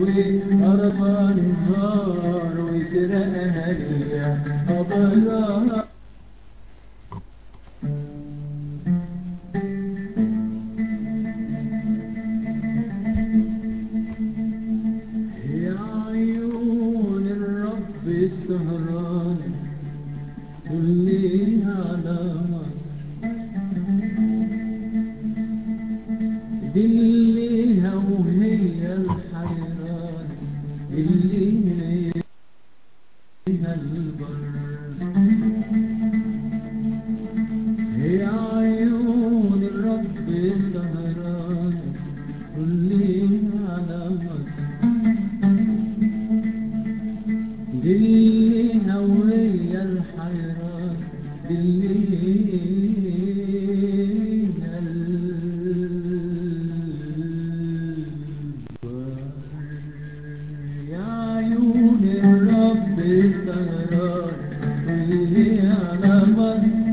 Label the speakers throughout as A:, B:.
A: تروي أرض النهار ويسرق أهلية أبرار يا عيون الرب السهران كلي على مصر دليها وهي الحيران اللي هي البر يا عيون الرب السهران كلي على مصر دليها وهي الحيران دليها البر يا عيون الرب السهران كلي على مصر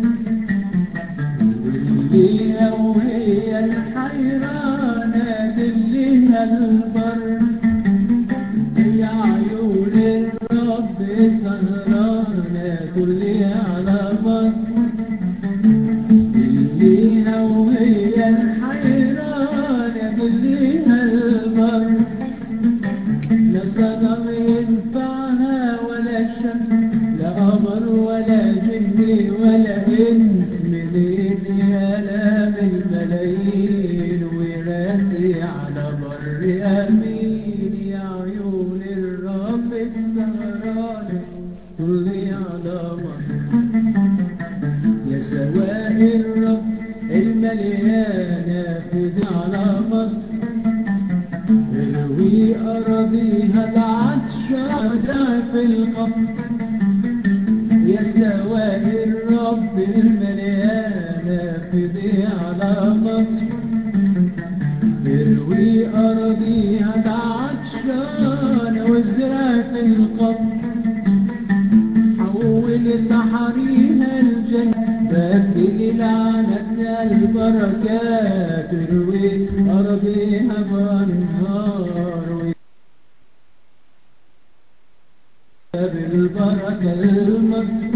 A: دليها وهي الحيرانة دليها البر يا عيون الرب سهرانة كلي على مصر دليها وهي الحيرانة دليها البر لا صنم ينفعها ولا شمس لا قمر ولا جن ولا انس منين ينام الملايين ويراسي على بر امين يا عيون الرب السهران طلي على مصر يا سواء الرب المليانة فدي على مصر اروي أراضيها العطشة في القبر يا سواء الرب المليانة فدي على مصر اروي أراضيها العطشة وازرع في القبر حول سحريها الجنة بدل لعنتنا البركات تروي أرضيها بأنهار بالبركة المصر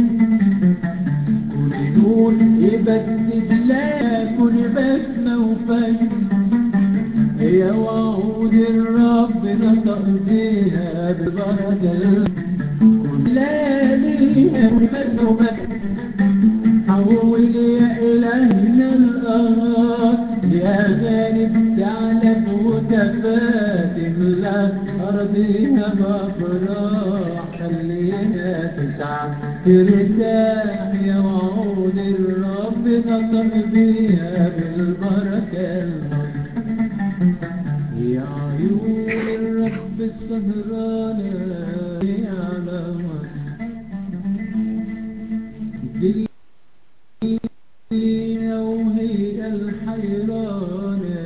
A: كل نور يبدد لا كل بسمة وفجر يا وعود الرب نطق بيها ببركة لا ليها بسمة وفجر حول يا إلهنا الأرض يا غالب تعلم متفاتن لا أرضيها مفرح خليها تسعى ترتاح يا وعود الرب نطق بيها بالبركة المصر يا عيون الرب السهرانة على مصر دلينا وهي الحيرانة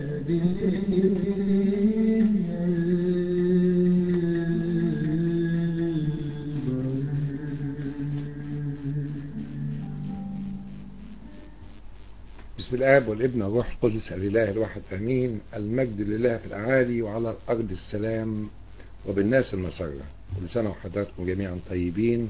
B: بسم الآب والابن والروح القدس الإله الواحد آمين المجد لله في الأعالي وعلى الأرض السلام وبالناس المسرة كل سنة وحضراتكم جميعا طيبين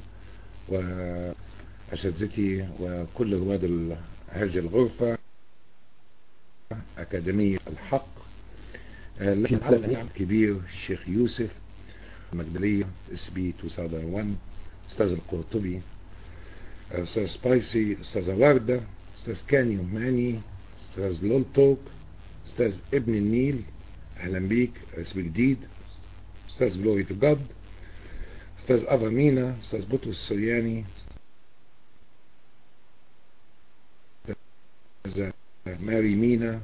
B: وأساتذتي وكل رواد ال- هذه الغرفة أكاديمية الحق التي على الأمين الكبير الشيخ يوسف المجدلية اس بي 2001 أستاذ القرطبي أستاذ سبايسي أستاذة وردة أستاذ كاني وماني أستاذ لولتوك أستاذ ابن النيل أهلا بيك اسم جديد أستاذ جلوري تو جاد أستاذ أبا مينا أستاذ بطرس السرياني أستاذ ماري مينا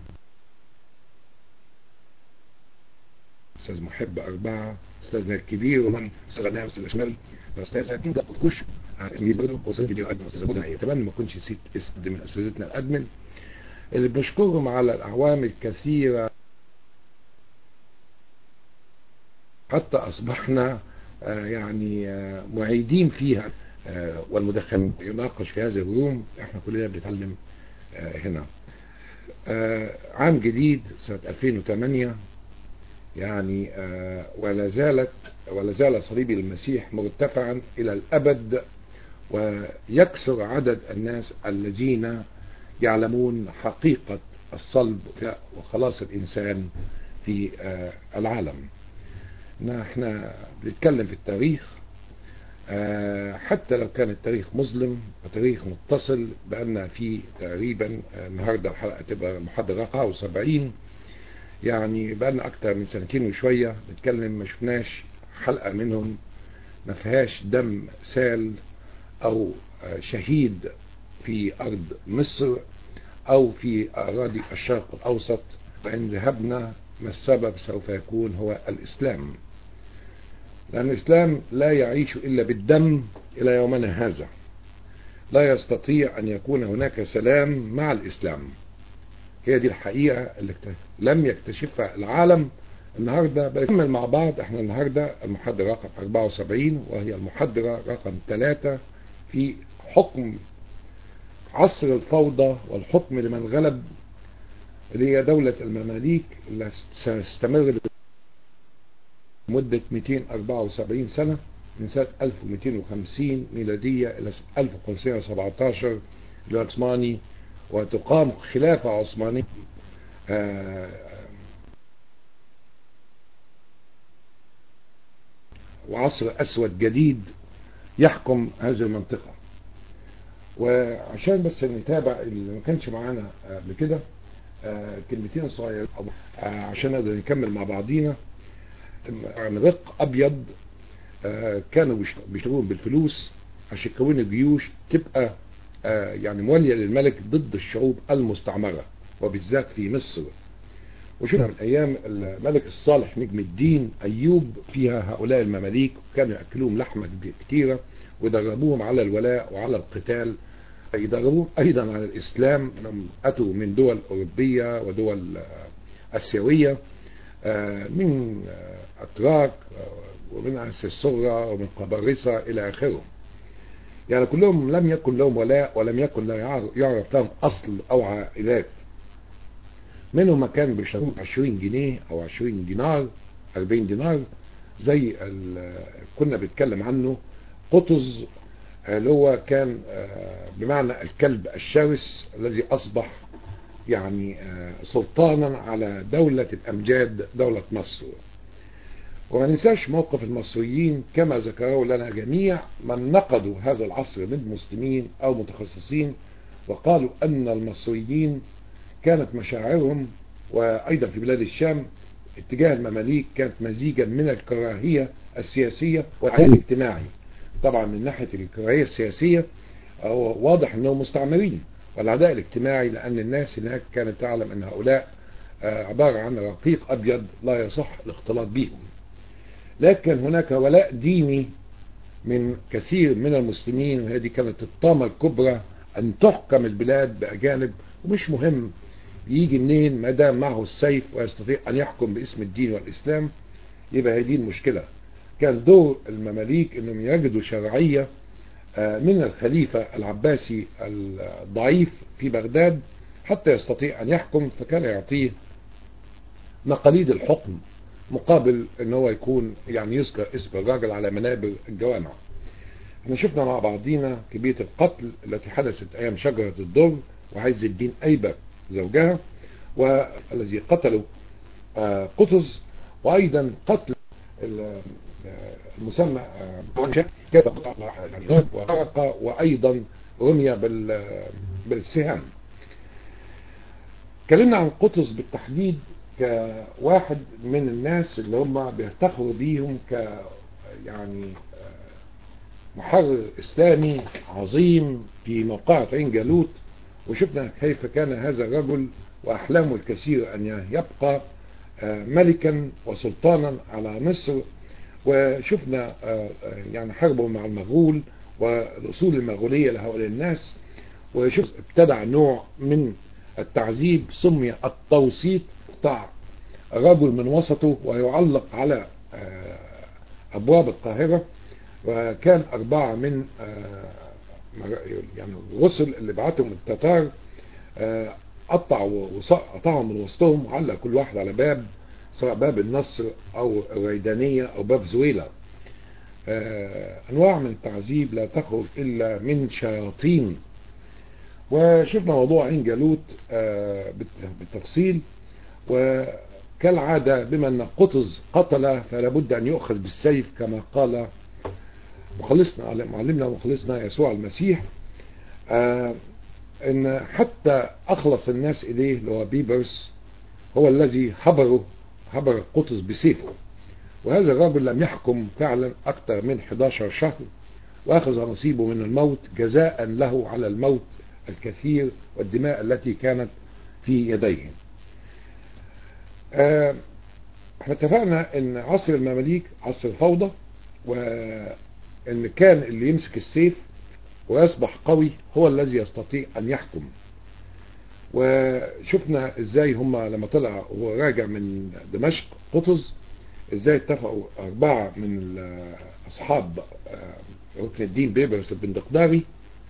B: أستاذ محب أربعة أستاذنا الكبير ومن أستاذ ناس الأشمال أستاذ كنت أخش أستاذ فيديو أدمن أستاذ أبونا أتمنى ما كنتش نسيت اسم من أساتذتنا الأدمن اللي بنشكرهم على الأعوام الكثيرة حتى أصبحنا آه، يعني آه، معيدين فيها آه، والمدخن يناقش في هذه الروم احنا كلنا بنتعلم آه، هنا آه، عام جديد سنة 2008 يعني آه، ولا زالت ولا زال صليب المسيح مرتفعا إلى الأبد ويكسر عدد الناس الذين يعلمون حقيقة الصلب وخلاص الإنسان في آه، العالم نحن بنتكلم في التاريخ آه، حتى لو كان التاريخ مظلم وتاريخ متصل بأن في تقريبا آه، النهاردة الحلقة تبقى محاضرة 74 يعني بقالنا أكتر من سنتين وشوية بنتكلم ما شفناش حلقة منهم ما فيهاش دم سال أو آه، شهيد في أرض مصر أو في أراضي الشرق الأوسط فإن ذهبنا ما السبب سوف يكون هو الإسلام لأن الإسلام لا يعيش إلا بالدم إلى يومنا هذا لا يستطيع أن يكون هناك سلام مع الإسلام هي دي الحقيقة اللي اكت- لم يكتشفها العالم النهاردة بنكمل مع بعض احنا النهاردة المحاضرة رقم 74 وهي المحاضرة رقم 3 في حكم عصر الفوضى والحكم لمن غلب اللي هي دولة المماليك اللي ستستمر مدة 274 سنة من سنة 1250 ميلادية إلى 1517 العثماني وتقام خلافة عثمانية آه، وعصر أسود جديد يحكم هذه المنطقة وعشان بس نتابع اللي ما كانش معانا قبل كده آه، كلمتين صغيرة آه، عشان نقدر نكمل مع بعضينا يعني رق ابيض آه، كانوا بيشت- بيشتغلون بالفلوس عشان يكونوا جيوش تبقى آه، يعني مواليه للملك ضد الشعوب المستعمره وبالذات في مصر وشفنا من ايام الملك الصالح نجم الدين ايوب فيها هؤلاء المماليك كانوا ياكلوهم لحمه كثيره ويدربوهم على الولاء وعلى القتال يدربوهم ايضا على الاسلام لما اتوا من دول اوروبيه ودول آه، اسيويه آه، من آه، أتراك آه، ومن أنس الصغرى ومن قبرصة إلى آخره يعني كلهم لم يكن لهم ولاء ولم يكن لا يعرف, يعرف لهم أصل أو عائلات منهم ما كان بيشترون 20 جنيه أو 20 دينار 40 دينار زي ال- كنا بنتكلم عنه قطز اللي هو كان آه، بمعنى الكلب الشرس الذي أصبح يعني آه، سلطانا على دولة الأمجاد دولة مصر وما ننساش موقف المصريين كما ذكروا لنا جميع من نقدوا هذا العصر من مسلمين أو متخصصين وقالوا أن المصريين كانت مشاعرهم وأيضا في بلاد الشام اتجاه المماليك كانت مزيجا من الكراهية السياسية والعداء الاجتماعي طبعا من ناحية الكراهية السياسية هو واضح أنهم مستعمرين والعداء الاجتماعي لأن الناس هناك كانت تعلم أن هؤلاء آه، عبارة عن رقيق أبيض لا يصح الاختلاط بهم لكن هناك ولاء ديني من كثير من المسلمين وهذه كانت الطامة الكبرى أن تحكم البلاد بأجانب ومش مهم يجي منين ما دام معه السيف ويستطيع أن يحكم باسم الدين والإسلام يبقى هذه المشكلة كان دور المماليك أنهم يجدوا شرعية آه، من الخليفة العباسي الضعيف في بغداد حتى يستطيع أن يحكم فكان يعطيه مقاليد الحكم مقابل ان هو يكون يعني يذكر اسم الراجل على منابر الجوامع احنا شفنا مع بعضينا كمية القتل التي حدثت ايام شجرة الدر وعز الدين ايبك زوجها والذي قتلوا آه، قطز وايضا قتل ال- آه، المسمى آه، كيف قطع وغرق وايضا رمي بال- بالسهام اتكلمنا عن قطز بالتحديد كواحد من الناس اللي هم بيفتخروا بيهم ك يعني آه، محرر اسلامي عظيم في موقعة عين جالوت وشفنا كيف كان هذا الرجل واحلامه الكثير ان يبقى آه، ملكا وسلطانا على مصر وشفنا آه، آه، يعني حربه مع المغول والاصول المغوليه لهؤلاء الناس وشوف ابتدع نوع من التعذيب سمي التوسيط يقطع رجل من وسطه ويعلق على آه، ابواب القاهره وكان اربعه من آه، مر- يعني الرسل اللي بعتهم التتار آه، قطع وص- قطعهم من وسطهم وعلق كل واحد على باب سواء باب النصر أو الريدانية أو باب زويلة أنواع من التعذيب لا تخرج إلا من شياطين وشفنا موضوع عين جالوت بالتفصيل وكالعادة بما أن قطز قتل فلا بد أن يؤخذ بالسيف كما قال مخلصنا معلمنا ومخلصنا يسوع المسيح ان حتى اخلص الناس اليه اللي هو بيبرس هو الذي حبره حبر القطز بسيفه وهذا الرجل لم يحكم فعلا اكثر من 11 شهر واخذ نصيبه من الموت جزاء له على الموت الكثير والدماء التي كانت في يديه آه احنا اتفقنا ان عصر المماليك عصر الفوضى وان كان اللي يمسك السيف ويصبح قوي هو الذي يستطيع ان يحكم وشفنا ازاي هم لما طلع وراجع من دمشق قطز ازاي اتفقوا اربعة من اصحاب ركن الدين بيبرس البندقداري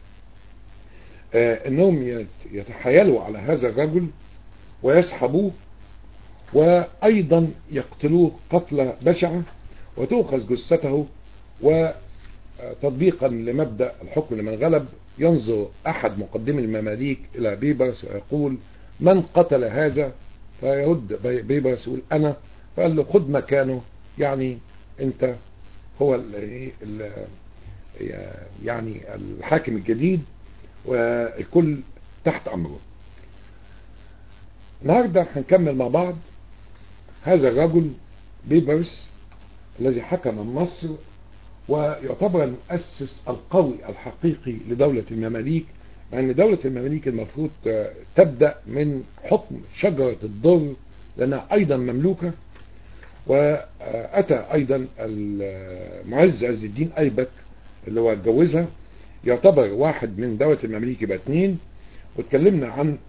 B: انهم يتحايلوا على هذا الرجل ويسحبوه وايضا يقتلوه قتلة بشعة وتؤخذ جثته وتطبيقا لمبدأ الحكم لمن غلب ينظر احد مقدمي المماليك الى بيبرس ويقول من قتل هذا فيرد بيبرس يقول انا فقال له خد مكانه يعني انت هو ال ال يعني الحاكم الجديد والكل تحت امره النهارده هنكمل مع بعض هذا الرجل بيبرس الذي حكم مصر ويعتبر المؤسس القوي الحقيقي لدولة المماليك مع ان دولة المماليك المفروض تبدأ من حكم شجرة الضر لانها ايضا مملوكة واتى ايضا المعز عز الدين ايبك اللي هو اتجوزها يعتبر واحد من دولة المماليك يبقى اثنين واتكلمنا عن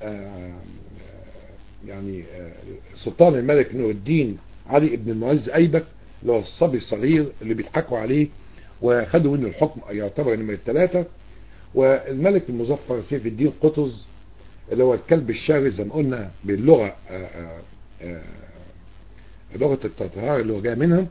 B: يعني سلطان الملك نور الدين علي ابن المعز ايبك اللي هو الصبي الصغير اللي بيضحكوا عليه وخدوا منه الحكم يعتبر نمرة ثلاثة والملك المظفر سيف الدين قطز اللي هو الكلب الشرس زي ما قلنا باللغة آآ آآ لغة التتار اللي هو جاي منها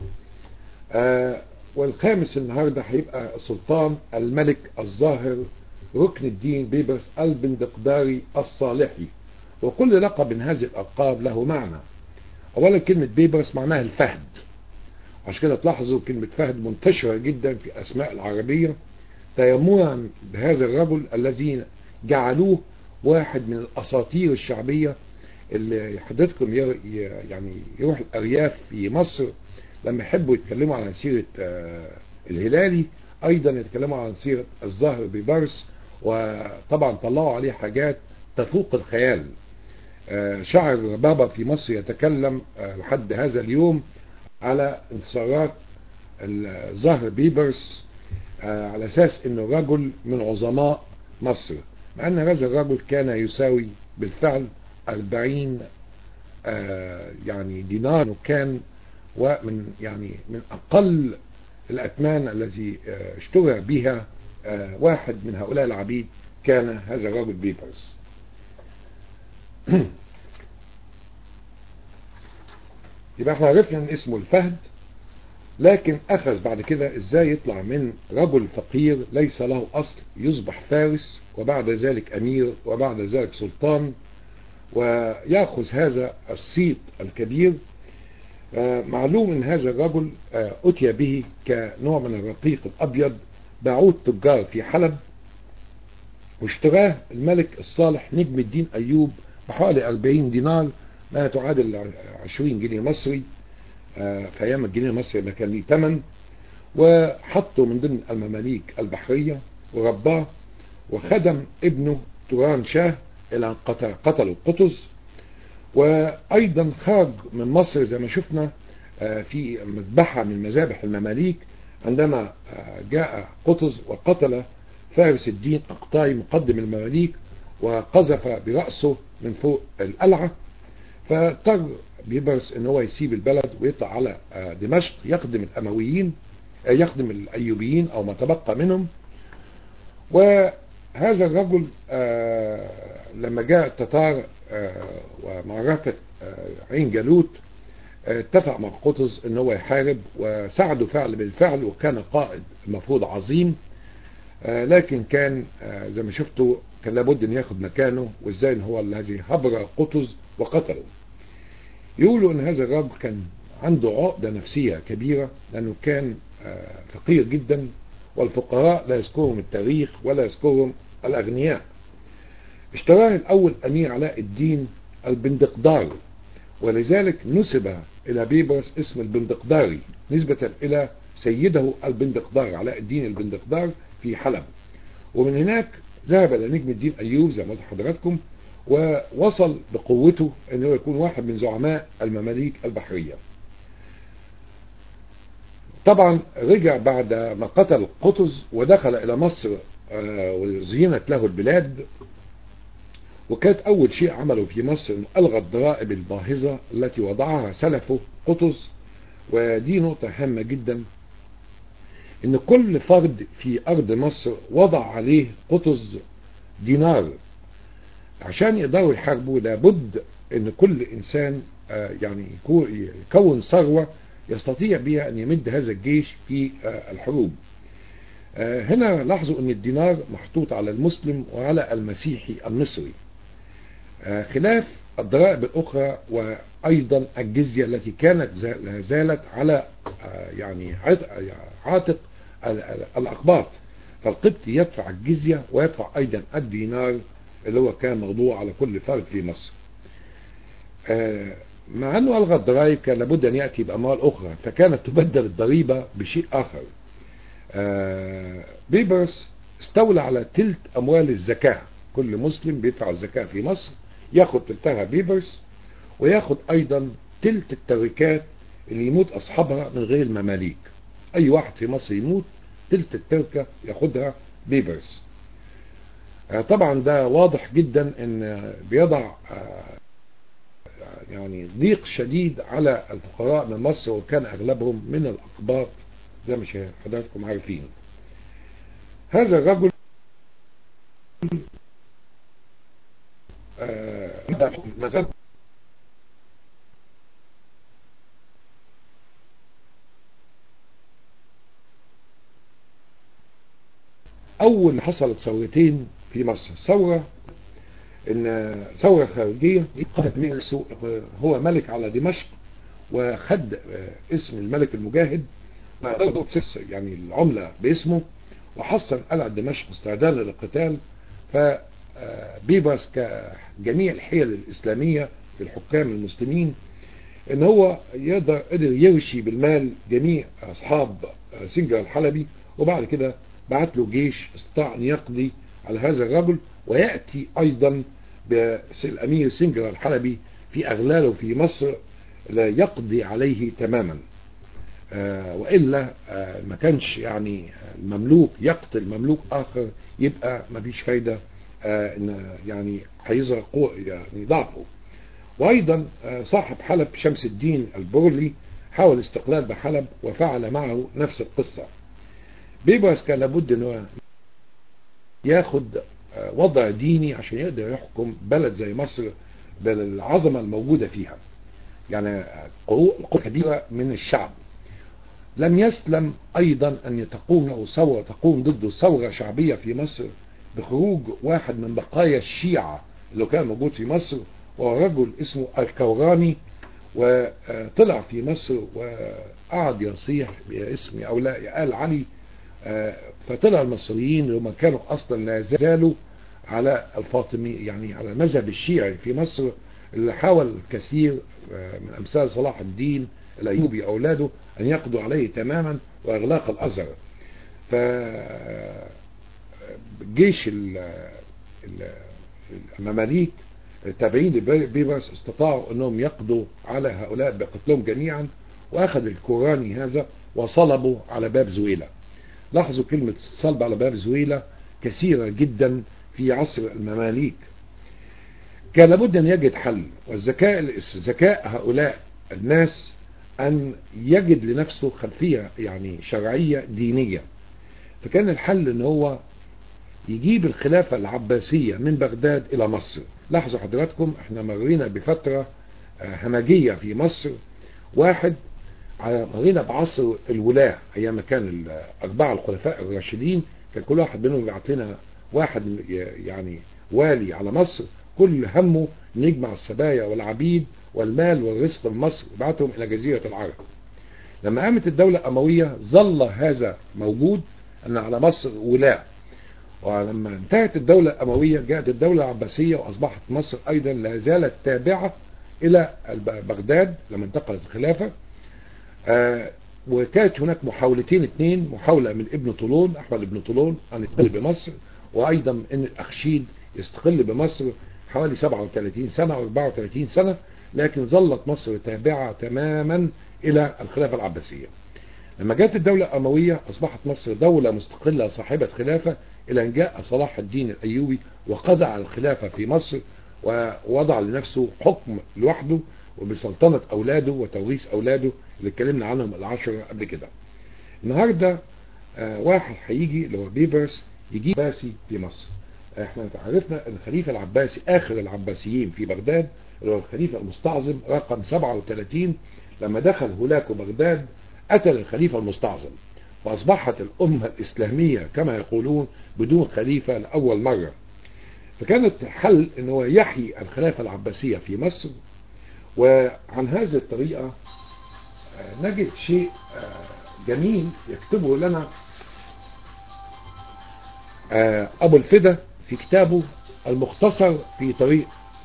B: والخامس النهاردة هيبقى السلطان الملك الظاهر ركن الدين بيبرس البندقداري الصالحي وكل لقب من هذه الألقاب له معنى أولا كلمة بيبرس معناها الفهد عشان كده تلاحظوا كلمة فهد منتشرة جدا في أسماء العربية تيمنا بهذا الرجل الذي جعلوه واحد من الأساطير الشعبية اللي حضرتكم يعني يروح الأرياف في مصر لما يحبوا يتكلموا عن سيرة الهلالي أيضا يتكلموا عن سيرة الظاهر ببرس وطبعا طلعوا عليه حاجات تفوق الخيال شعر بابا في مصر يتكلم لحد هذا اليوم على انتصارات الظهر بيبرس على اساس انه رجل من عظماء مصر مع ان هذا الرجل كان يساوي بالفعل 40 يعني دينار وكان ومن يعني من اقل الاثمان الذي اشترى بها واحد من هؤلاء العبيد كان هذا الرجل بيبرس يبقى احنا عرفنا ان اسمه الفهد لكن اخذ بعد كده ازاي يطلع من رجل فقير ليس له اصل يصبح فارس وبعد ذلك امير وبعد ذلك سلطان ويأخذ هذا الصيت الكبير معلوم ان هذا الرجل اتي به كنوع من الرقيق الابيض باعوه تجار في حلب واشتراه الملك الصالح نجم الدين ايوب بحوالي 40 دينار ما تعادل 20 جنيه مصري في ايام الجنيه المصري ما كان ليه ثمن وحطه من ضمن المماليك البحريه ورباه وخدم ابنه توران شاه الى ان قتل قتلوا قطز وايضا خرج من مصر زي ما شفنا في مذبحه من مذابح المماليك عندما جاء قطز وقتل فارس الدين اقطاي مقدم المماليك وقذف برأسه من فوق القلعة فاضطر بيبرس ان هو يسيب البلد ويطلع على دمشق يخدم الامويين يخدم الايوبيين او ما تبقى منهم وهذا الرجل لما جاء التتار ومعركة عين جالوت اتفق مع قطز ان هو يحارب وساعده فعل بالفعل وكان قائد المفروض عظيم لكن كان زي ما شفتوا كان لابد ان ياخد مكانه وازاي ان هو الذي هبر قطز وقتله يقولوا ان هذا الرجل كان عنده عقدة نفسية كبيرة لانه كان فقير جدا والفقراء لا يذكرهم التاريخ ولا يذكرهم الاغنياء اشتراه الاول امير علاء الدين البندقدار ولذلك نسب الى بيبرس اسم البندقداري نسبة الى سيده البندقدار علاء الدين البندقدار في حلب ومن هناك ذهب الى نجم الدين ايوب زي ما قلت حضراتكم ووصل بقوته انه يكون واحد من زعماء المماليك البحرية طبعا رجع بعد ما قتل قطز ودخل الى مصر وزينت له البلاد وكانت اول شيء عمله في مصر انه الغى الضرائب الباهظة التي وضعها سلفه قطز ودي نقطة هامة جدا ان كل فرد في ارض مصر وضع عليه قطز دينار عشان يقدروا يحاربوا لابد ان كل انسان يعني يكون ثروة يستطيع بها ان يمد هذا الجيش في الحروب هنا لاحظوا ان الدينار محطوط على المسلم وعلى المسيحي المصري خلاف الضرائب الاخرى وايضا الجزية التي كانت زالت على يعني عاتق الاقباط فالقبطي يدفع الجزية ويدفع ايضا الدينار اللي هو كان موضوع على كل فرد في مصر مع انه الغى الضرائب كان لابد ان ياتي باموال اخرى فكانت تبدل الضريبه بشيء اخر بيبرس استولى على تلت اموال الزكاه كل مسلم بيدفع الزكاه في مصر ياخد تلتها بيبرس وياخد ايضا تلت التركات اللي يموت اصحابها من غير المماليك اي واحد في مصر يموت تلت التركه ياخدها بيبرس طبعا ده واضح جدا ان بيضع يعني ضيق شديد على الفقراء من مصر وكان اغلبهم من الاقباط زي ما حضراتكم عارفين هذا الرجل مثلا اول حصلت ثورتين في مصر ثورة ان ثورة خارجية قتل ميرسو هو ملك على دمشق وخد اسم الملك المجاهد يعني العملة باسمه وحصن قلعة دمشق استعدادا للقتال فبيبرس كجميع الحيل الإسلامية في الحكام المسلمين ان هو يقدر قدر يرشي بالمال جميع اصحاب سنجر الحلبي وبعد كده بعت له جيش استطاع ان يقضي على هذا الرجل ويأتي ايضا بالامير سنجر الحلبي في اغلاله في مصر لا يقضي عليه تماما آه وإلا آه ما كانش يعني المملوك يقتل مملوك آخر يبقى ما فيش فايدة آه إن يعني هيظهر يعني ضعفه وأيضا صاحب حلب شمس الدين البورلي حاول استقلال بحلب وفعل معه نفس القصة بيبرس كان لابد انه ياخد وضع ديني عشان يقدر يحكم بلد زي مصر بالعظمة الموجودة فيها يعني قوة كبيرة من الشعب لم يسلم ايضا ان تقوم له ثورة تقوم ضده ثورة شعبية في مصر بخروج واحد من بقايا الشيعة اللي كان موجود في مصر وهو رجل اسمه الكوراني وطلع في مصر وقعد يصيح باسم او لا آل علي فطلع المصريين اللي هم كانوا اصلا لا زالوا على الفاطمي يعني على المذهب الشيعي في مصر اللي حاول الكثير من امثال صلاح الدين الايوبي اولاده ان يقضوا عليه تماما واغلاق الازهر ف جيش المماليك التابعين لبيبرس استطاعوا انهم يقضوا على هؤلاء بقتلهم جميعا واخذ الكوراني هذا وصلبوا على باب زويلة لاحظوا كلمة الصلب على باب زويلة كثيرة جدا في عصر المماليك كان لابد ان يجد حل والذكاء ذكاء هؤلاء الناس ان يجد لنفسه خلفية يعني شرعية دينية فكان الحل ان هو يجيب الخلافة العباسية من بغداد الى مصر لاحظوا حضراتكم احنا مرينا بفترة همجية في مصر واحد على مرينا بعصر الولاة ايام ما كان الاربعه الخلفاء الراشدين كان كل واحد منهم يبعت لنا واحد يعني والي على مصر كل همه نجمع السبايا والعبيد والمال والرزق في مصر وبعتهم الى جزيره العرب لما قامت الدولة الأموية ظل هذا موجود أن على مصر ولاء ولما انتهت الدولة الأموية جاءت الدولة العباسية وأصبحت مصر أيضا لا زالت تابعة إلى بغداد لما انتقلت الخلافة آه وكانت هناك محاولتين اثنين محاولة من ابن طولون أحمد ابن طولون أن يستقل بمصر وأيضا أن الأخشيد يستقل بمصر حوالي 37 سنة أو 34 سنة لكن ظلت مصر تابعة تماما إلى الخلافة العباسية لما جاءت الدولة الأموية أصبحت مصر دولة مستقلة صاحبة خلافة إلى أن جاء صلاح الدين الأيوبي وقضى على الخلافة في مصر ووضع لنفسه حكم لوحده وبسلطنة أولاده وتوريث أولاده اللي اتكلمنا عنهم العشرة قبل كده النهاردة آه واحد هيجي اللي هو بيبرس يجيب باسي في مصر احنا عرفنا ان الخليفة العباسي اخر العباسيين في بغداد اللي هو الخليفة المستعظم رقم 37 لما دخل هولاكو بغداد قتل الخليفة المستعظم فأصبحت الأمة الإسلامية كما يقولون بدون خليفة لأول مرة فكانت حل أنه يحيي الخلافة العباسية في مصر وعن هذه الطريقة نجد شيء جميل يكتبه لنا أبو الفدا في كتابه المختصر في طريق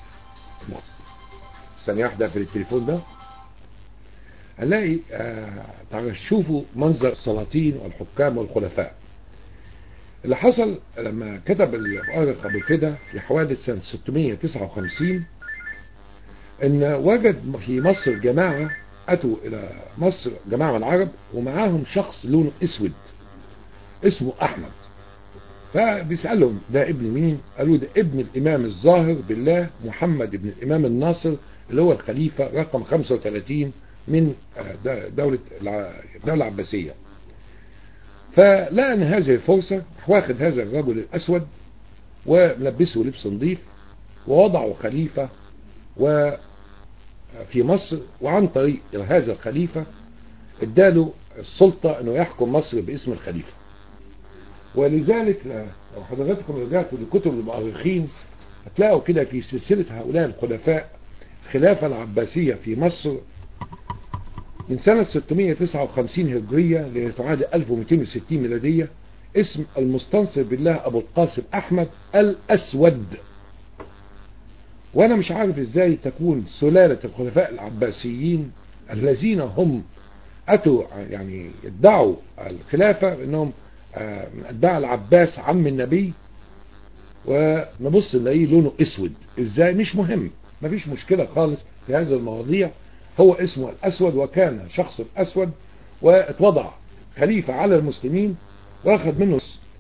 B: ثانية واحدة في التليفون ده هنلاقي آه شوفوا منظر السلاطين والحكام والخلفاء اللي حصل لما كتب المؤرخ ابو الفدا في حوادث سنة 659 ان وجد في مصر جماعة اتوا الى مصر جماعة من العرب ومعاهم شخص لونه اسود اسمه احمد فبيسألهم ده ابن مين قالوا ده ابن الامام الظاهر بالله محمد ابن الامام الناصر اللي هو الخليفة رقم 35 من دولة الدولة العباسية فلقى ان هذه الفرصة واخد هذا الرجل الاسود ولبسه لبس نظيف ووضعه خليفة وفي مصر وعن طريق هذا الخليفة اداله السلطة انه يحكم مصر باسم الخليفة ولذلك لو حضراتكم رجعتوا لكتب المؤرخين هتلاقوا كده في سلسلة هؤلاء الخلفاء الخلافة العباسية في مصر من سنة 659 هجرية لتعادل 1260 ميلادية اسم المستنصر بالله أبو القاسم أحمد الأسود وأنا مش عارف إزاي تكون سلالة الخلفاء العباسيين الذين هم أتوا يعني ادعوا الخلافة إنهم من أتباع العباس عم النبي ونبص نلاقيه لونه اسود ازاي مش مهم مفيش مشكلة خالص في هذه المواضيع هو اسمه الاسود وكان شخص اسود واتوضع خليفة على المسلمين واخد منه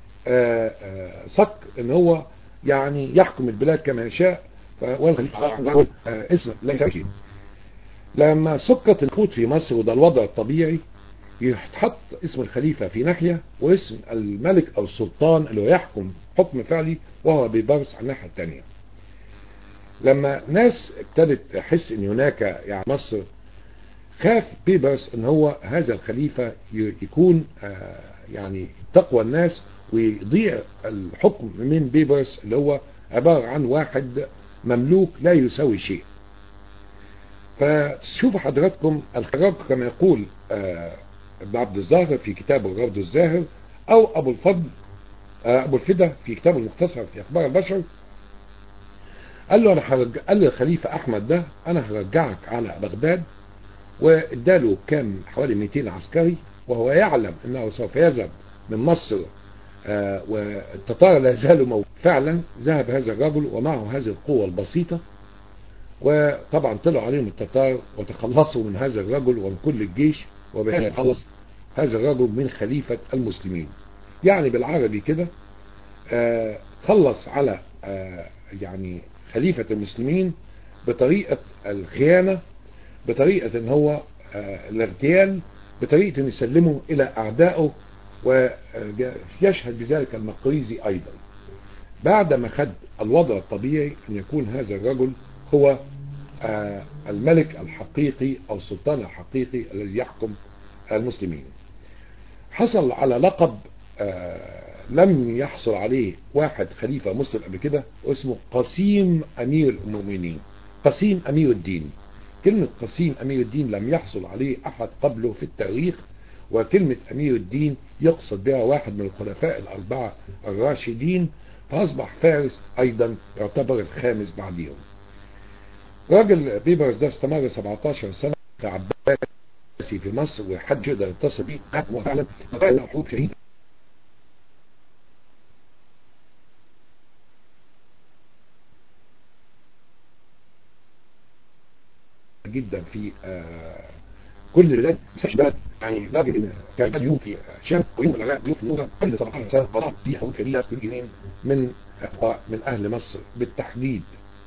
B: صك ان هو يعني يحكم البلاد كما يشاء والخليفة اسم لا يتركي لما سكت القوت في مصر وده الوضع الطبيعي يتحط اسم الخليفة في ناحية واسم الملك او السلطان اللي هو يحكم حكم فعلي وهو بيبرس على الناحية الثانية لما ناس ابتدت تحس ان هناك يعني مصر خاف بيبرس ان هو هذا الخليفة يكون يعني تقوى الناس ويضيع الحكم من بيبرس اللي هو عبارة عن واحد مملوك لا يساوي شيء فشوفوا حضراتكم الخراج كما يقول ابن عبد الظاهر في كتابه الرفض الزاهر او ابو الفضل ابو الفدا في كتابه المختصر في اخبار البشر قال له انا هرجع قال للخليفه احمد ده انا هرجعك على بغداد واداله كام حوالي 200 عسكري وهو يعلم انه سوف يذهب من مصر آه والتتار لا زالوا موجود فعلا ذهب هذا الرجل ومعه هذه القوة البسيطة وطبعا طلعوا عليهم التتار وتخلصوا من هذا الرجل ومن كل الجيش وبهذا خلص هذا الرجل من خليفة المسلمين يعني بالعربي كده آه خلص على آه يعني خليفة المسلمين بطريقة الخيانة بطريقة ان هو آه الاغتيال بطريقة ان يسلمه الى اعدائه ويشهد بذلك المقريزي ايضا بعد ما خد الوضع الطبيعي ان يكون هذا الرجل هو آه، الملك الحقيقي أو السلطان الحقيقي الذي يحكم المسلمين حصل على لقب آه، لم يحصل عليه واحد خليفة مسلم قبل كده واسمه قسيم أمير المؤمنين قسيم أمير الدين كلمة قسيم أمير الدين لم يحصل عليه أحد قبله في التاريخ وكلمة أمير الدين يقصد بها واحد من الخلفاء الأربعة الراشدين فأصبح فارس أيضا يعتبر الخامس بعدهم راجل بيبرز ده استمر 17 سنة عباسي في مصر وحد يقدر يتصل بيه هو فعلا قال حروب شهيدة جدا في آه كل البلاد مش بلد يعني راجل كان يوم في الشام ويوم العراق يوم في النوبه كل 17 سنه قضاء دي حروب شديده في جنين من من اهل مصر بالتحديد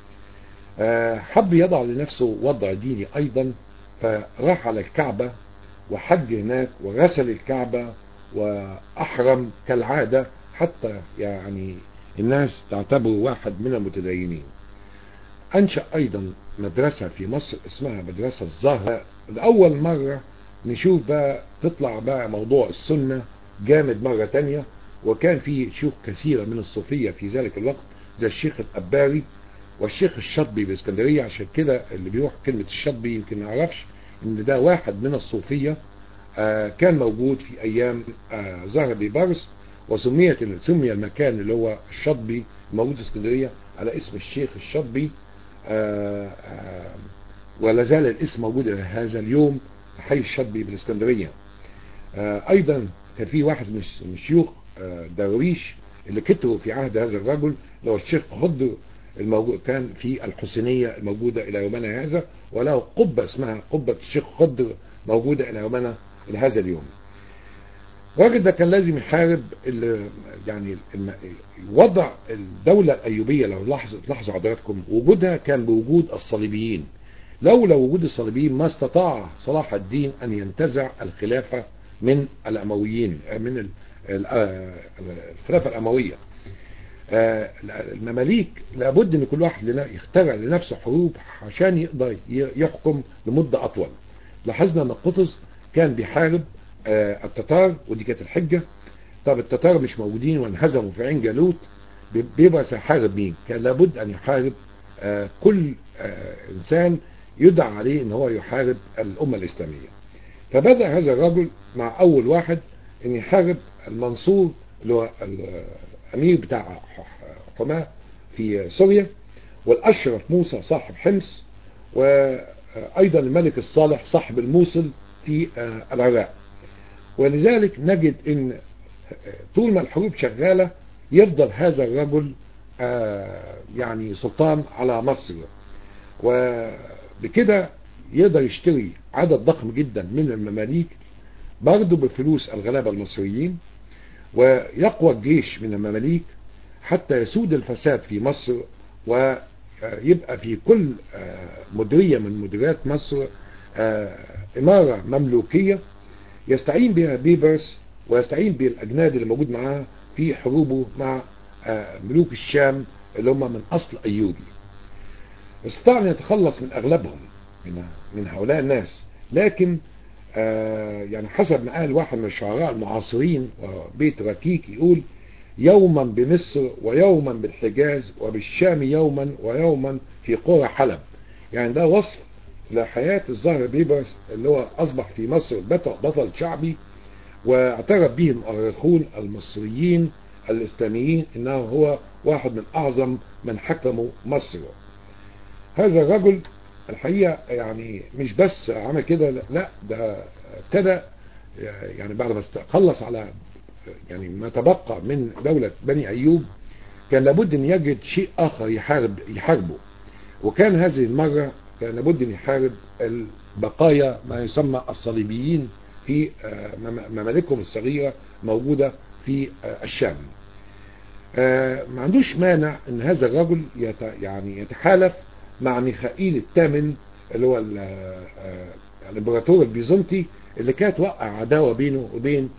B: آه حب يضع لنفسه وضع ديني ايضا فراح على الكعبه وحج هناك وغسل الكعبه واحرم كالعاده حتى يعني الناس تعتبره واحد من المتدينين أنشأ أيضا مدرسة في مصر اسمها مدرسة الزهرة لأول مرة نشوف بقى تطلع بقى موضوع السنة جامد مرة تانية وكان في شيوخ كثيرة من الصوفية في ذلك الوقت زي الشيخ الأباري والشيخ الشطبي باسكندرية عشان كده اللي بيروح كلمة الشطبي يمكن ما يعرفش ان ده واحد من الصوفية آه كان موجود في ايام آه زهر بيبرس وسميت سمي المكان اللي هو الشطبي موجود في اسكندرية على اسم الشيخ الشطبي آآ آآ ولا زال الاسم موجود الى هذا اليوم حي الشطبي بالاسكندريه ايضا كان في واحد من الشيوخ درويش اللي كتبوا في عهد هذا الرجل اللي هو الشيخ خضر الموجود كان في الحسينيه الموجوده الى يومنا هذا وله قبه اسمها قبه الشيخ خضر موجوده الى يومنا الى هذا اليوم الراجل ده كان لازم يحارب يعني وضع الدولة الأيوبية لو لاحظوا تلاحظوا حضراتكم وجودها كان بوجود الصليبيين لولا وجود الصليبيين ما استطاع صلاح الدين أن ينتزع الخلافة من الأمويين من الخلافة الأموية المماليك لابد ان كل واحد يخترع لنفسه حروب عشان يقدر يحكم لمدة أطول لاحظنا ان قطز كان بيحارب التتار ودي كانت الحجة طب التتار مش موجودين وانهزموا في عين جالوت بيبقى سيحارب مين كان لابد ان يحارب كل انسان يدعى عليه ان هو يحارب الامة الاسلامية فبدأ هذا الرجل مع اول واحد ان يحارب المنصور اللي هو الامير بتاع حماه في سوريا والاشرف موسى صاحب حمص وايضا الملك الصالح صاحب الموصل في العراق ولذلك نجد ان طول ما الحروب شغالة يفضل هذا الرجل يعني سلطان على مصر وبكده يقدر يشتري عدد ضخم جدا من المماليك برضه بفلوس الغلابة المصريين ويقوى الجيش من المماليك حتى يسود الفساد في مصر ويبقى في كل مديرية من مديريات مصر إمارة مملوكية يستعين بها بيبرس ويستعين بالأجناد اللي موجود معاه في حروبه مع ملوك الشام اللي هم من أصل أيوبي استطاع أن يتخلص من أغلبهم من, من هؤلاء الناس لكن يعني حسب ما قال واحد من الشعراء المعاصرين بيت ركيك يقول يوما بمصر ويوما بالحجاز وبالشام يوما ويوما في قرى حلب يعني ده وصف لحياة الظاهر بيبرس اللي هو أصبح في مصر بطل, بطل شعبي واعترف به المؤرخون المصريين الإسلاميين إنه هو واحد من أعظم من حكموا مصر هذا الرجل الحقيقة يعني مش بس عمل كده لا ده ابتدى يعني بعد ما خلص على يعني ما تبقى من دولة بني أيوب كان لابد أن يجد شيء آخر يحارب يحاربه وكان هذه المرة كان لابد أن يحارب البقايا ما يسمى الصليبيين في ممالكهم الصغيرة موجودة في الشام ما عندوش مانع ان هذا الرجل يت يعني يتحالف مع ميخائيل الثامن اللي هو الامبراطور البيزنطي اللي كانت وقع عداوة بينه وبين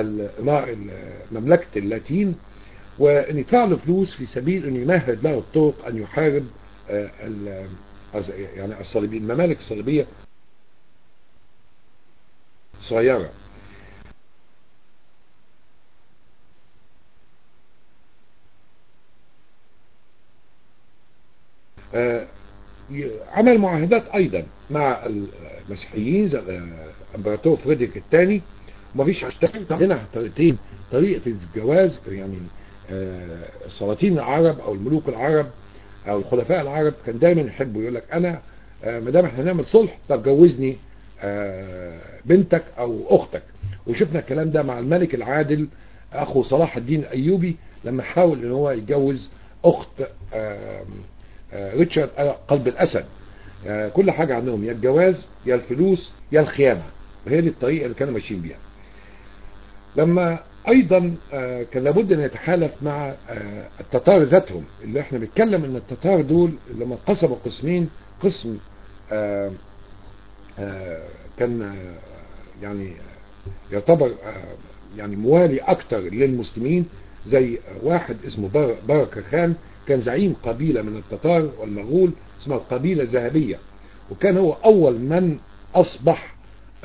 B: مملكة اللاتين وان يدفع له فلوس في سبيل ان يمهد له الطرق ان يحارب يعني الصليبيين الممالك الصليبية صغيرة عمل معاهدات ايضا مع المسيحيين زي الامبراطور فريدريك الثاني ومفيش عندنا طريقتين طريقة الجواز يعني السلاطين العرب او الملوك العرب او الخلفاء العرب كان دايما يحبوا يقول لك انا ما دام احنا نعمل صلح طب جوزني بنتك او اختك وشفنا الكلام ده مع الملك العادل اخو صلاح الدين الايوبي لما حاول ان هو يتجوز اخت ريتشارد قلب الاسد كل حاجة عندهم يا الجواز يا الفلوس يا الخيانة وهي دي الطريقة اللي كانوا ماشيين بيها لما ايضا كان لابد ان يتحالف مع التتار ذاتهم اللي احنا بنتكلم ان التتار دول لما انقسموا قسمين قسم كان يعني يعتبر يعني موالي اكتر للمسلمين زي واحد اسمه بركة خان كان زعيم قبيلة من التتار والمغول اسمها القبيلة الذهبية وكان هو اول من اصبح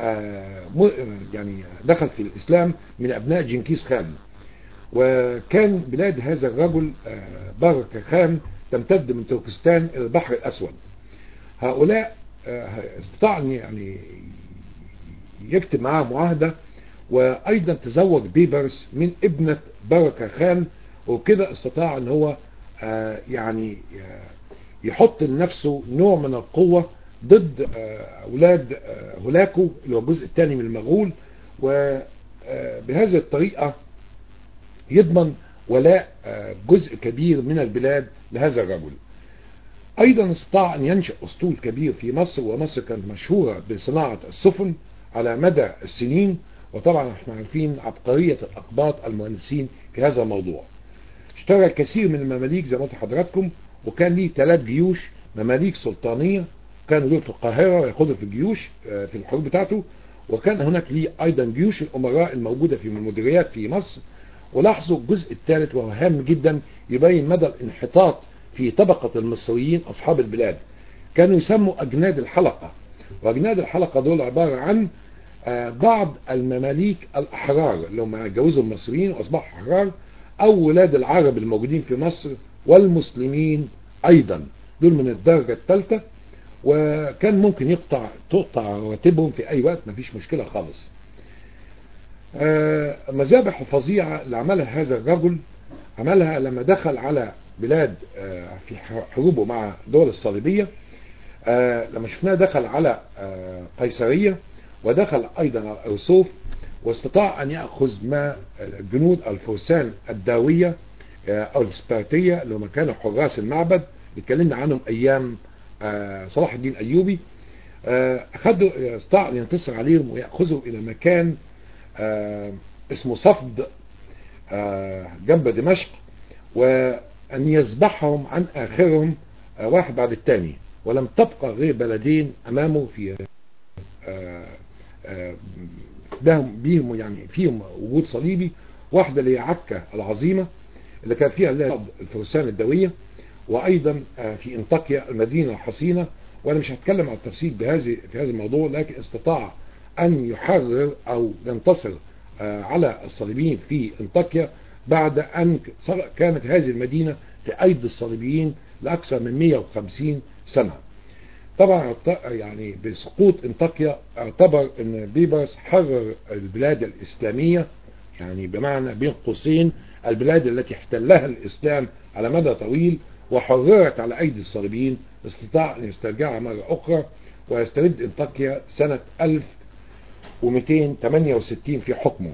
B: يعني دخل في الاسلام من ابناء جنكيز خان وكان بلاد هذا الرجل بركة خان تمتد من تركستان الى البحر الاسود هؤلاء استطاع ان يعني يكتب معاه معاهدة وايضا تزوج بيبرس من ابنة بركة خان وكده استطاع ان هو يعني يحط لنفسه نوع من القوة ضد اولاد هولاكو اللي هو الجزء الثاني من المغول وبهذه الطريقة يضمن ولاء جزء كبير من البلاد لهذا الرجل ايضا استطاع ان ينشئ اسطول كبير في مصر ومصر كانت مشهورة بصناعة السفن على مدى السنين وطبعا احنا عارفين عبقرية الاقباط المهندسين في هذا الموضوع اشترى الكثير من المماليك زي ما قلت لحضراتكم وكان ليه ثلاث جيوش مماليك سلطانية كانوا دول في القاهرة وياخدوا في الجيوش في الحروب بتاعته وكان هناك ليه ايضا جيوش الامراء الموجودة في المديريات في مصر ولاحظوا الجزء الثالث وهو هام جدا يبين مدى الانحطاط في طبقة المصريين اصحاب البلاد كانوا يسموا اجناد الحلقة واجناد الحلقة دول عبارة عن بعض المماليك الاحرار اللي هم جوزوا المصريين واصبحوا احرار او ولاد العرب الموجودين في مصر والمسلمين ايضا دول من الدرجة الثالثة وكان ممكن يقطع تقطع رواتبهم في اي وقت مفيش مشكلة خالص مذابح فظيعة اللي عملها هذا الرجل عملها لما دخل على بلاد في حروبه مع دول الصليبية لما شفناه دخل على قيصرية ودخل ايضا على ارسوف واستطاع ان يأخذ ما جنود الفرسان الداوية او السبارتية اللي هم كانوا حراس المعبد اتكلمنا عنهم ايام صلاح الدين ايوبي اخذوا استطاع ان ينتصر عليهم ويأخذوا الى مكان اسمه صفد جنب دمشق وان يذبحهم عن اخرهم واحد بعد الثاني ولم تبقى غير بلدين امامه في لهم بيهم يعني فيهم وجود صليبي واحدة اللي هي عكا العظيمة اللي كان فيها الفرسان الدوية وايضا في انطاكيا المدينة الحصينة وانا مش هتكلم عن التفصيل بهذه في هذا الموضوع لكن استطاع ان يحرر او ينتصر على الصليبيين في انطاكيا بعد ان كانت هذه المدينة في ايدي الصليبيين لاكثر من 150 سنة طبعا يعني بسقوط انطاكيا اعتبر ان بيبرس حرر البلاد الاسلامية يعني بمعنى بين قوسين البلاد التي احتلها الاسلام على مدى طويل وحررت على ايدي الصليبيين استطاع ان يسترجعها مرة اخرى ويسترد انطاكيا سنة 1268 في حكمه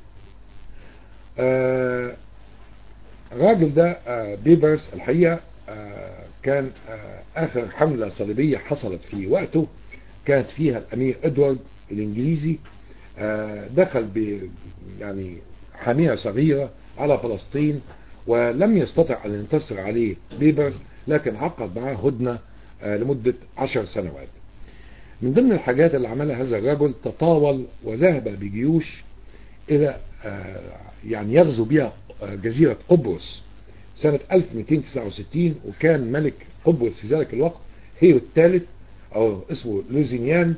B: آه الراجل ده آه بيبرس الحقيقة آه كان اخر حملة صليبية حصلت في وقته كانت فيها الامير ادوارد الانجليزي دخل ب يعني حامية صغيرة على فلسطين ولم يستطع ان ينتصر عليه بيبرس لكن عقد معاه هدنة لمدة عشر سنوات من ضمن الحاجات اللي عملها هذا الرجل تطاول وذهب بجيوش الى يعني يغزو بها جزيرة قبرص سنة 1269 وكان ملك قبرص في ذلك الوقت هيو الثالث او اسمه لوزينيان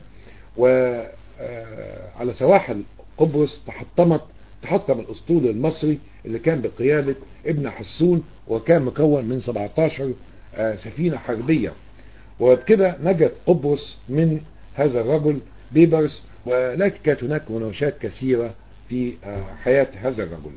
B: وعلى سواحل قبرص تحطمت تحطم الاسطول المصري اللي كان بقيادة ابن حسون وكان مكون من 17 سفينة حربية وبكده نجت قبرص من هذا الرجل بيبرس ولكن كانت هناك مناوشات كثيرة في حياة هذا الرجل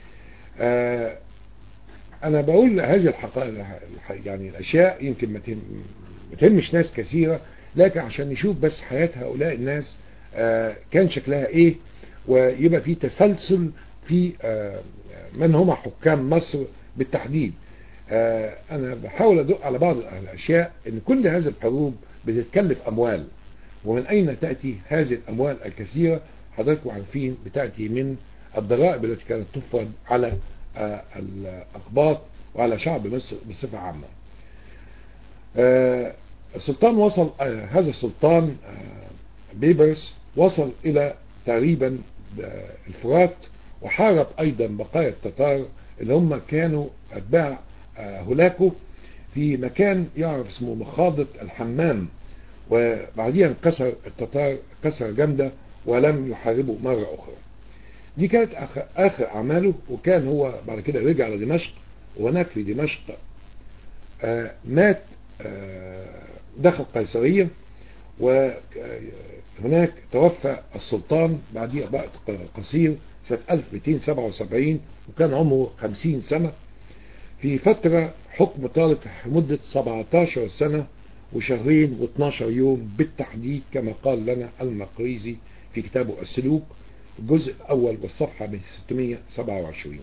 B: انا بقول هذه الحقائق يعني الاشياء يمكن ما تهمش ناس كثيرة لكن عشان نشوف بس حياة هؤلاء الناس كان شكلها ايه ويبقى في تسلسل في من هم حكام مصر بالتحديد انا بحاول ادق على بعض الاشياء ان كل هذه الحروب بتتكلف اموال ومن اين تأتي هذه الاموال الكثيرة حضراتكم عارفين بتأتي من الضرائب التي كانت تفرض على الاقباط وعلى شعب مصر بصفة عامة السلطان وصل هذا السلطان بيبرس وصل الى تقريبا الفرات وحارب ايضا بقايا التتار اللي هم كانوا اتباع هولاكو في مكان يعرف اسمه مخاضة الحمام وبعديها انكسر التتار كسر جامدة ولم يحاربوا مرة اخرى دي كانت اخر, آخر اعماله وكان هو بعد كده رجع لدمشق وهناك في دمشق مات دخل قيصرية وهناك توفى السلطان بعديها وقت قصير سنة 1277 وكان عمره 50 سنة في فترة حكم طالت لمدة 17 سنة وشهرين و12 يوم بالتحديد كما قال لنا المقريزي في كتابه السلوك الجزء الأول والصفحة من 627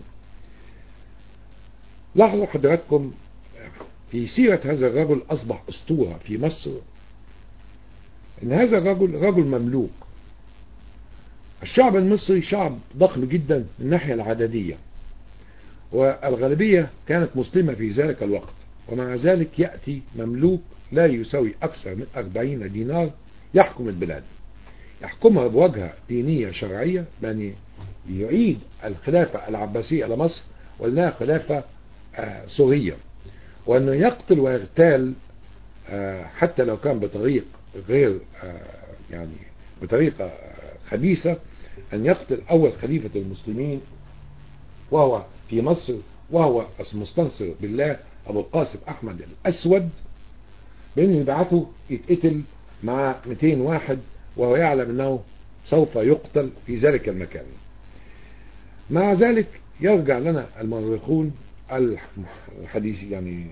B: لاحظوا حضراتكم في سيرة هذا الرجل أصبح أسطورة في مصر إن هذا الرجل رجل مملوك الشعب المصري شعب ضخم جدا من الناحية العددية والغالبية كانت مسلمة في ذلك الوقت ومع ذلك يأتي مملوك لا يساوي أكثر من 40 دينار يحكم البلاد يحكمها بوجهة دينية شرعية يعني يعيد الخلافة العباسية إلى مصر وإنها خلافة آه سورية وأنه يقتل ويغتال آه حتى لو كان بطريق غير آه يعني بطريقة خبيثة أن يقتل أول خليفة المسلمين وهو في مصر وهو مستنصر بالله أبو القاسم أحمد الأسود بأنه يبعثه يتقتل مع 200 واحد وهو يعلم أنه سوف يقتل في ذلك المكان مع ذلك يرجع لنا المؤرخون الحديث يعني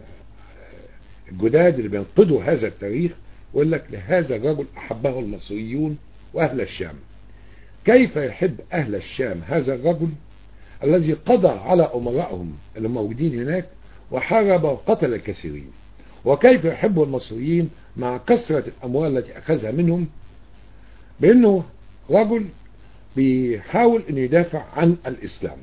B: الجداد اللي بينقضوا هذا التاريخ ويقول لك لهذا الرجل أحبه المصريون وأهل الشام كيف يحب أهل الشام هذا الرجل الذي قضى على أمرائهم اللي موجودين هناك وحارب وقتل الكثيرين وكيف يحب المصريين مع كثرة الأموال التي أخذها منهم بأنه رجل بيحاول أن يدافع عن الإسلام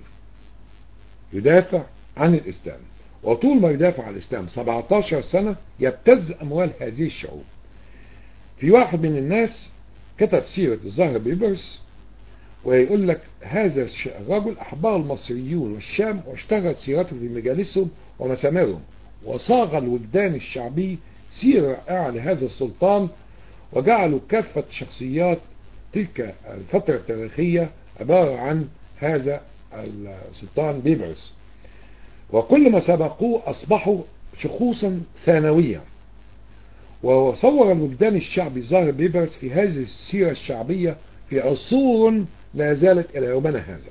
B: يدافع عن الإسلام وطول ما يدافع عن الإسلام 17 سنة يبتز أموال هذه الشعوب في واحد من الناس كتب سيرة الظاهر بيبرس ويقول لك هذا الرجل أحبه المصريون والشام واشتغل سيرته في مجالسهم ومسامرهم وصاغ الوجدان الشعبي سيرة رائعة لهذا السلطان وجعلوا كافة شخصيات تلك الفترة التاريخية عبارة عن هذا السلطان بيبرس وكل ما سبقوه أصبحوا شخوصا ثانوية وصور الوجدان الشعبي ظاهر بيبرس في هذه السيرة الشعبية في عصور لا زالت إلى يومنا هذا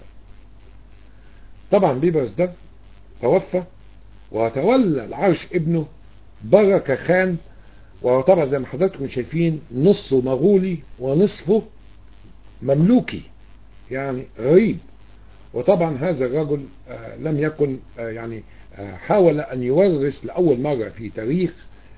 B: طبعا بيبرس ده توفى وتولى العرش ابنه بركة خان وطبعا زي ما حضراتكم شايفين نصه مغولي ونصفه مملوكي يعني غريب وطبعا هذا الرجل آه لم يكن آه يعني آه حاول أن يورث لأول مرة في تاريخ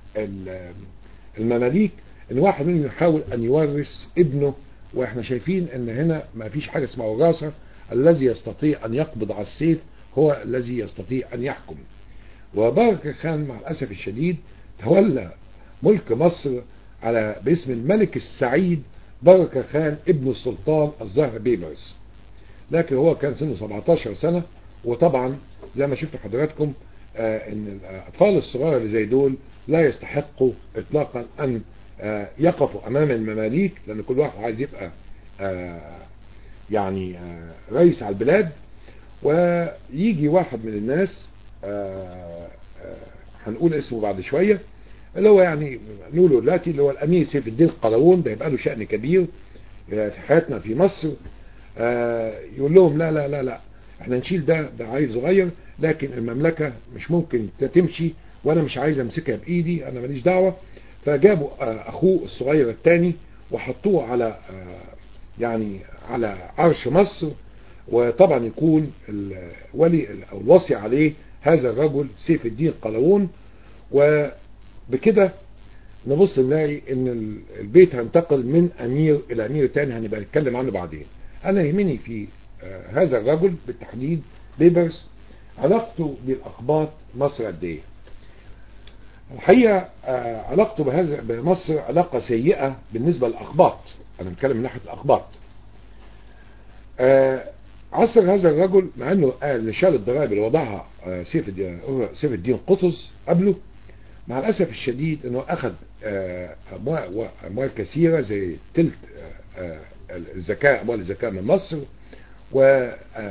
B: المماليك ان واحد منهم يحاول أن يورث ابنه واحنا شايفين ان هنا ما فيش حاجة اسمها وراثة الذي يستطيع أن يقبض على السيف هو الذي يستطيع أن يحكم وبركة خان مع الأسف الشديد تولى ملك مصر على باسم الملك السعيد بركة خان ابن السلطان الزهر بيبرس لكن هو كان سنه 17 سنة وطبعا زي ما شفتوا حضراتكم آه ان الاطفال الصغار اللي زي دول لا يستحقوا اطلاقا ان آه يقفوا امام المماليك لان كل واحد عايز يبقى آه يعني آه رئيس على البلاد ويجي واحد من الناس آه آه هنقول اسمه بعد شوية اللي هو يعني نقوله دلوقتي اللي هو الامير سيف الدين قلاوون ده يبقى له شأن كبير في حياتنا في مصر آه يقول لهم لا لا لا لا احنا نشيل ده ده عيل صغير لكن المملكة مش ممكن تمشي وانا مش عايز امسكها بايدي انا ماليش دعوة فجابوا آه اخوه الصغير الثاني وحطوه على آه يعني على عرش مصر وطبعا يكون الولي او الوصي عليه هذا الرجل سيف الدين قلاوون وبكده نبص نلاقي ان البيت هينتقل من امير الى امير تاني هنبقى نتكلم عنه بعدين انا يهمني في آه هذا الرجل بالتحديد بيبرس علاقته بالاقباط مصر قد ايه الحقيقه آه علاقته بهذا بمصر علاقه سيئه بالنسبه للاقباط انا بتكلم من ناحيه الاقباط آه عصر هذا الرجل مع انه اللي شال الضرائب اللي وضعها سيف الدين سيف الدين قطز قبله مع الاسف الشديد انه اخذ اموال كثيره زي تلت الزكاه اموال الزكاه من مصر و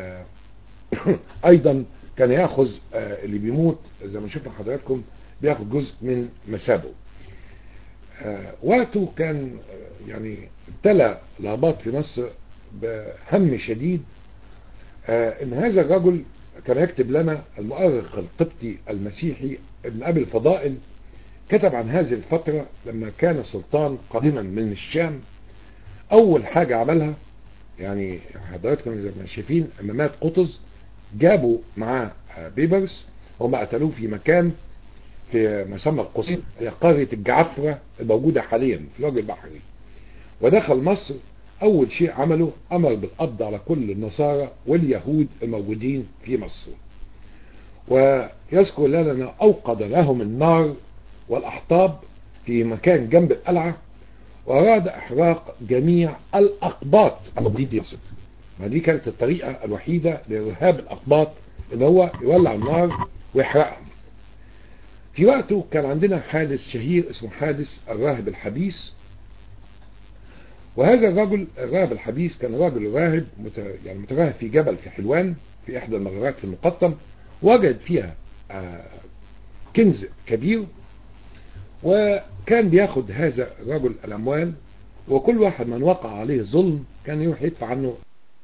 B: ايضا كان ياخذ اللي بيموت زي ما شفنا حضراتكم بياخذ جزء من مسابه وقته كان يعني ابتلى الاباط في مصر بهم شديد ان هذا الرجل كان يكتب لنا المؤرخ القبطي المسيحي ابن ابي الفضائل كتب عن هذه الفترة لما كان سلطان قادما من الشام اول حاجة عملها يعني حضراتكم زي ما شايفين لما مات قطز جابوا معاه بيبرس هم قتلوه في مكان في مسمى القصيم قرية الجعفرة الموجودة حاليا في الوجه البحري ودخل مصر اول شيء عمله امر بالقبض على كل النصارى واليهود الموجودين في مصر ويذكر لنا اوقد لهم النار والاحطاب في مكان جنب القلعة واراد احراق جميع الاقباط الموجودين في مصر ما دي كانت الطريقة الوحيدة لارهاب الاقباط ان هو يولع النار ويحرقهم في وقته كان عندنا حادث شهير اسمه حادث الراهب الحبيس وهذا الرجل الراهب الحبيس كان راجل راهب مت... يعني متراهب في جبل في حلوان في احدى المغارات في المقطم وجد فيها آه كنز كبير وكان بياخد هذا الرجل الاموال وكل واحد من وقع عليه ظلم كان يروح يدفع عنه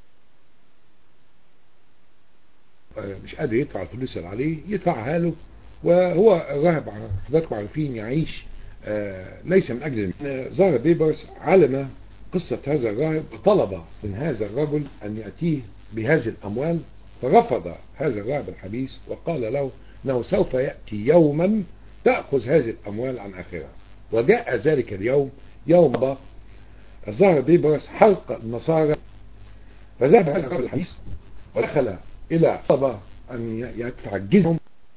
B: آه مش قادر يدفع الفلوس اللي عليه يدفعها له وهو الراهب حضراتكم عارفين يعيش آه ليس من اجل ظهر بيبرس علم قصة هذا الراهب طلب من هذا الرجل أن يأتيه بهذه الأموال فرفض هذا الراهب الحبيس وقال له أنه سوف يأتي يوما تأخذ هذه الأموال عن آخرها وجاء ذلك اليوم يوم ظهر بيبرس حرق النصارى فذهب هذا الراهب الحبيس ودخل إلى طلب أن يدفع الجزم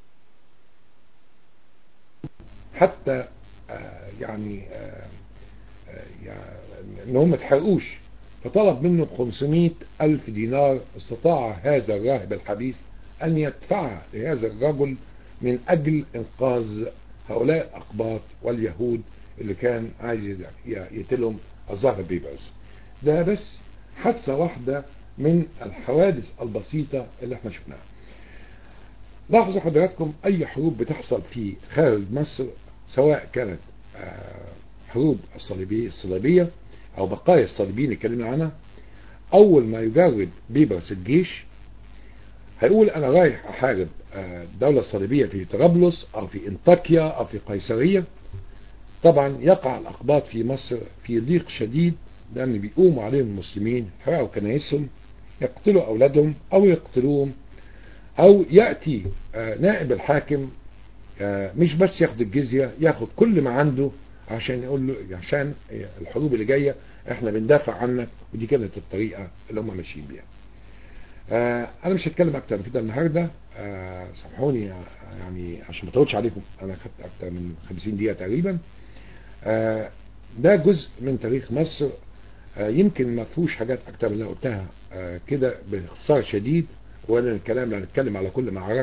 B: حتى آه يعني آه ان هم ما تحرقوش فطلب منه 500 ألف دينار استطاع هذا الراهب الحبيس أن يدفعها لهذا الرجل من أجل إنقاذ هؤلاء الأقباط واليهود اللي كان عايز يقتلهم الظاهر بيبرس ده بس حادثة واحدة من الحوادث البسيطة اللي احنا شفناها لاحظوا حضراتكم أي حروب بتحصل في خارج مصر سواء كانت حروب الصليبية الصليبية او بقايا الصليبيين اللي اتكلمنا عنها اول ما يجرد بيبرس الجيش هيقول انا رايح احارب الدولة الصليبية في طرابلس او في انطاكيا او في قيصرية طبعا يقع الاقباط في مصر في ضيق شديد لان بيقوموا عليهم المسلمين يحرقوا كنايسهم يقتلوا اولادهم او يقتلوهم او يأتي نائب الحاكم مش بس ياخد الجزية ياخد كل ما عنده عشان يقول له عشان الحروب اللي جايه احنا بندافع عنك ودي كانت الطريقه اللي هم ماشيين بيها. آه انا مش هتكلم اكتر من كده النهارده آه سامحوني يعني عشان ما اطولش عليكم انا خدت اكتر من 50 دقيقه تقريبا. آه ده جزء من تاريخ مصر آه يمكن ما فيهوش حاجات اكتر من اللي قلتها آه كده باختصار شديد ولا الكلام اللي هنتكلم على كل معركه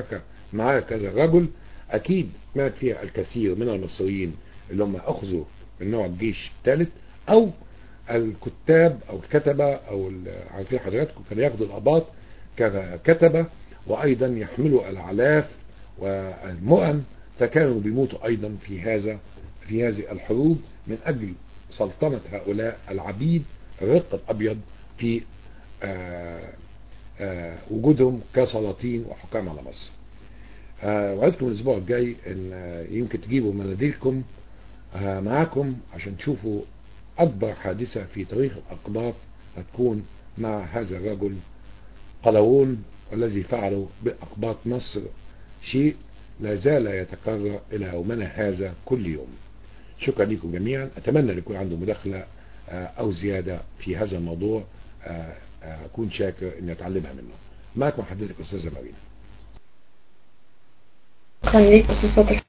B: معارك هذا الرجل اكيد مات فيها الكثير من المصريين اللي هم اخذوا من نوع الجيش الثالث او الكتاب او الكتبة او ال- عارفين حضراتكم كانوا ياخدوا الاباط ككتبة وايضا يحملوا الاعلاف والمؤن فكانوا بيموتوا ايضا في هذا في هذه الحروب من اجل سلطنة هؤلاء العبيد الرق الابيض في آه آه وجودهم كسلاطين وحكام على مصر آه وعدكم الاسبوع الجاي ان آه يمكن تجيبوا مناديلكم آه معاكم عشان تشوفوا اكبر حادثة في تاريخ الاقباط هتكون مع هذا الرجل قلاوون والذي فعله باقباط مصر شيء لا زال يتكرر الى يومنا هذا كل يوم شكرا لكم جميعا اتمنى ان يكون عنده مداخلة آه او زيادة في هذا الموضوع آه آه اكون شاكر اني اتعلمها منه معكم حضرتك استاذة مارينا
C: خليك أستاذ صدر